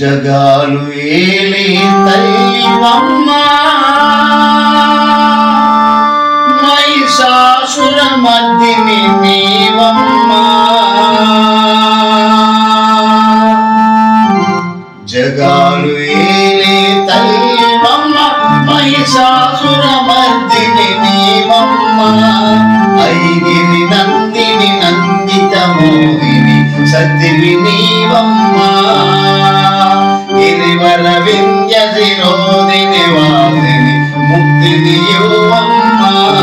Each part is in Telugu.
జగాలు ఏలి తల్లివమ్మ మహిషాసుర మధ్యని నీవమ్మ జగాలు ఏలి తల్లివమ్మ మహిషాసుర మధ్యని నీవమ్మ ఐగిరి నందిని నందిత మోహిని సత్యవి నీవమ్మ గిరివర వింధ్య శిరోదిని వాసిని ముక్తిని యువమ్మ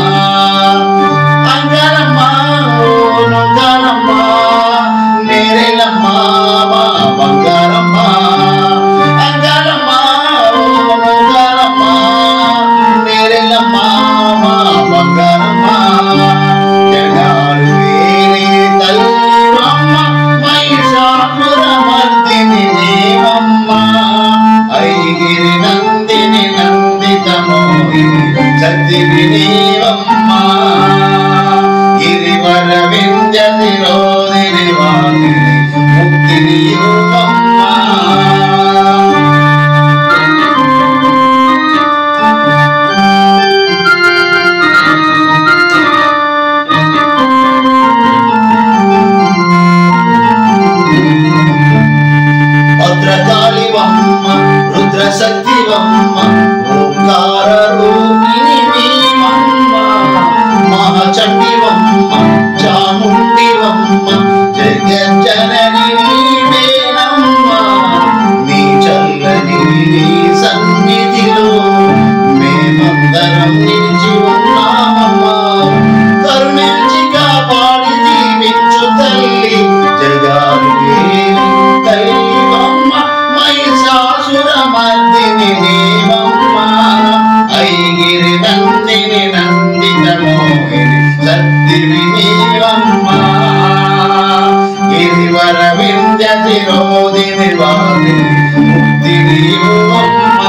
అంగరమ్మ ఓ నొంగరమ్మ నేరెలమ్మ మా బంగారమ్మ అంగరమ్మ ఓ నొంగరమ్మ నేరెలమ్మ మా బంగారమ్మ జగాలు వేలి తల్లివమ్మ మహిషాసుర మర్దిని నీవమ్మ ఐగిరి నందిని నందిత మోహిని సత్తివి నీవమ్మ గిరివర వింధ్య శిరోదిని వాసిని ముక్తిని యువమ్మ భద్రకాళివమ్మ రుద్రశక్తివమ్మ ఓంకార రూపిణి నీవమ్మ మహాచండివమ్మ చాముండివమ్మ జగజ్జనని నీవేనమ్మ నీ చల్లని నీ సన్నిధిలో మేమందరం నిలిచి ఉన్నామమ్మా కరుణించి కాపాడి దీవించు తల్లి జగాలు వేలి తల్లివమ్మ మహిషాసుర మర్దిని నీవమ్మ ఐగిరి నందిని నందిత మోహిని సత్తివి నీవమ్మ గిరివర వింధ్య శిరోదిని వాసిని ముక్తిని యువమ్మ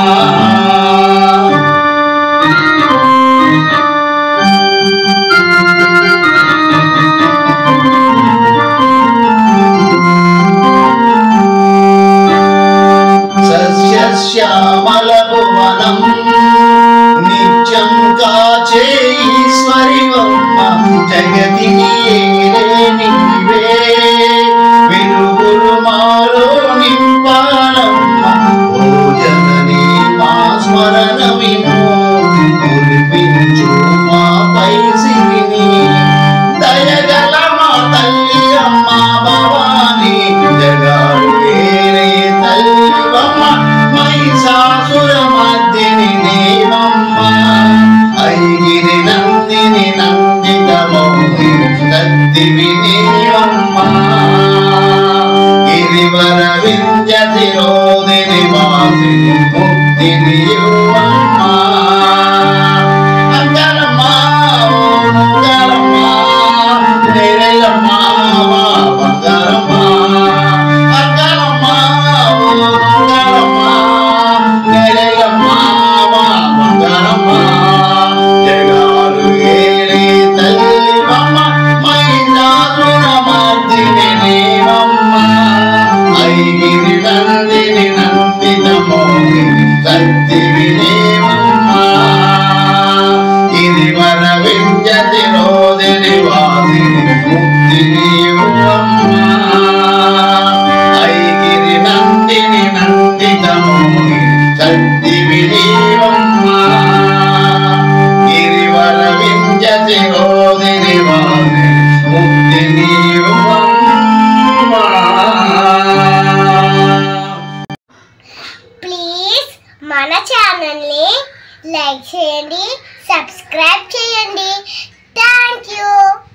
సస్యశ్యామల భువనం నిత్యం కాచే ఈశ్వరివమ్మ జగతిని ఏలే నీవే వెలుగులు మాలో నింపాలమ్మ ఓ జనని మా స్మరణ విను కురిపించు మాపై సిరిని దయగల మా తల్లి అమ్మ భవాని జగాలు వేరే తల్లివమ్మ మహిషాసుర మధ్యని నీవమ్మ ఐగిరి నందిని నందిత మోహిని సత్తివి నీవమ్మ గిరివర వింధ్య శిరోదిని వాసిని ముక్తిని యువమ్మ అంగరమ్మ ఓ నంగరమ్మ నేరెలమ్మ మా బంగారమ్మ అంగరమ్మ ఓ నంగరమ్మ నేరెలమ్మ మా బంగారమ్మ జగాలు ఏలి తల్లివమ్మ మహిళాసుర మర్దిని నీవమ్మ ఐగిరి నందిని నందిత మోహిని సత్తివి నీవమ్మ గిరివర వింధ్య శిరోదిని వాసిని ముక్తిని యువమ్మ ఐగిరి నందిని నందిత మోహిని సత్తివి నీవమ్మ గిరివర వింధ్య శిరోదిని వాసిని ముక్తిని యువమ్మ ప్లీజ్ మన ఛానల్ని లైక్ చేయండి సబ్స్క్రైబ్ చేయండి థ్యాంక్ యూ